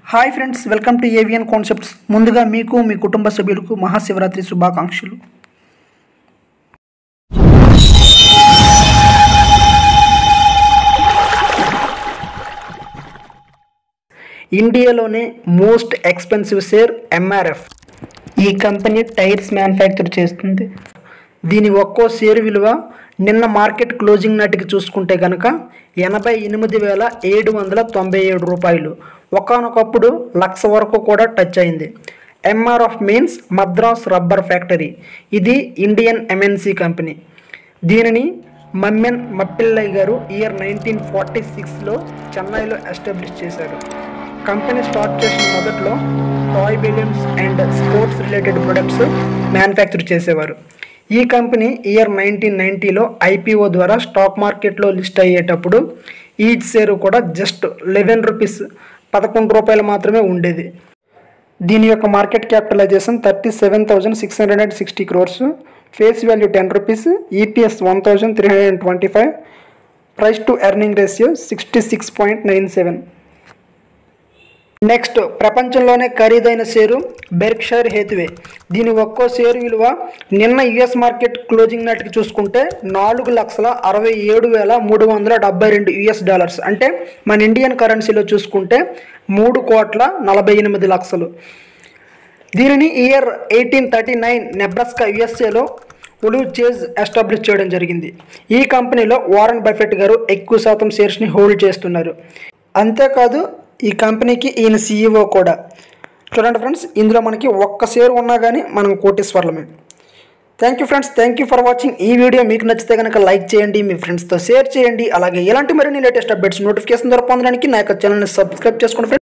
hi friends welcome to avian concepts ముందుగా మీకు మీ కుటుంబ సభ్యులకు మహాశివరాత్రి శుభాకాంక్షలు ఇండియాలోనే మోస్ట్ ఎక్స్పెన్సివ్ షేర్ ఎంఆర్ఎఫ్ ఈ కంపెనీ టైర్స్ మ్యానుఫ్యాక్చర్ చేస్తుంది దీని ఒక్కో షేర్ విలువ నిన్న మార్కెట్ క్లోజింగ్ నాటికి చూసుకుంటే కనుక ఎనభై ఎనిమిది వేల ఏడు వందల తొంభై ఏడు రూపాయలు ఒకనొకప్పుడు లక్ష వరకు కూడా టచ్ అయింది MRF means Madras rubber factory ఇది ఇండియన్ ఎంఎన్సి కంపెనీ దీనిని మమ్మెన్ మప్పిల్లయ్య గారు ఇయర్ నైన్టీన్ ఫార్టీ సిక్స్లో చెన్నైలో ఎస్టాబ్లిష్ చేశారు కంపెనీ స్టార్ట్ చేసిన మొదట్లో toy balloons and sports related products manufacture చేసేవారు ఈ కంపెనీ ఇయర్ నైన్టీన్ నైంటీలో ఐపీఓ ద్వారా స్టాక్ మార్కెట్లో లిస్ట్ అయ్యేటప్పుడు ఈచ్ షేరు కూడా జస్ట్ లెవెన్ రూపీస్ పదకొండు రూపాయలు మాత్రమే ఉండేది దీని యొక్క market capitalisation thirty seven thousand six hundred and sixty crores face value ten rupees EPS one thousand three hundred and twenty five price to earning ratio sixty six point nine seven next ప్రపంచంలోనే ఖరీదైన share Berkshire హేతువే దీని ఒక్కో share విలువ నిన్న US market closing నాటికి చూసుకుంటే నాలుగు లక్షల అరవై ఏడు వేల మూడు వందల డెబ్బై రెండు యుఎస్ డాలర్స్ అంటే మన ఇండియన్ కరెన్సీలో చూసుకుంటే మూడు కోట్ల నలభై ఎనిమిది లక్షలు దీనిని year eighteen thirty nine Nebraska యుఎస్ఏలో ఉలు చేజ్ ఎస్టాబ్లిష్ చేయడం జరిగింది ఈ కంపెనీలో వారన్ బఫెట్ గారు ఎక్కువ శాతం షేర్స్ని హోల్డ్ చేస్తున్నారు అంతేకాదు ఈ కంపెనీకి ఈయన సీఈఓ కూడా చూడండి ఫ్రెండ్స్ ఇందులో మనకి ఒక్క షేర్ ఉన్నా కానీ మనం కోటీశ్వర్లమే thank you friends thank you for watching ఈ వీడియో మీకు నచ్చితే కనుక లైక్ చేయండి మీ ఫ్రెండ్స్తో షేర్ చేయండి అలాగే ఎలాంటి మరిన్ని లేటెస్ట్ అప్డేట్స్ నోటిఫికేషన్ ద్వారా పొందడానికి నా యొక్క ఛానల్ని సబ్స్క్రైబ్ చేసుకోండి ఫ్రెండ్స్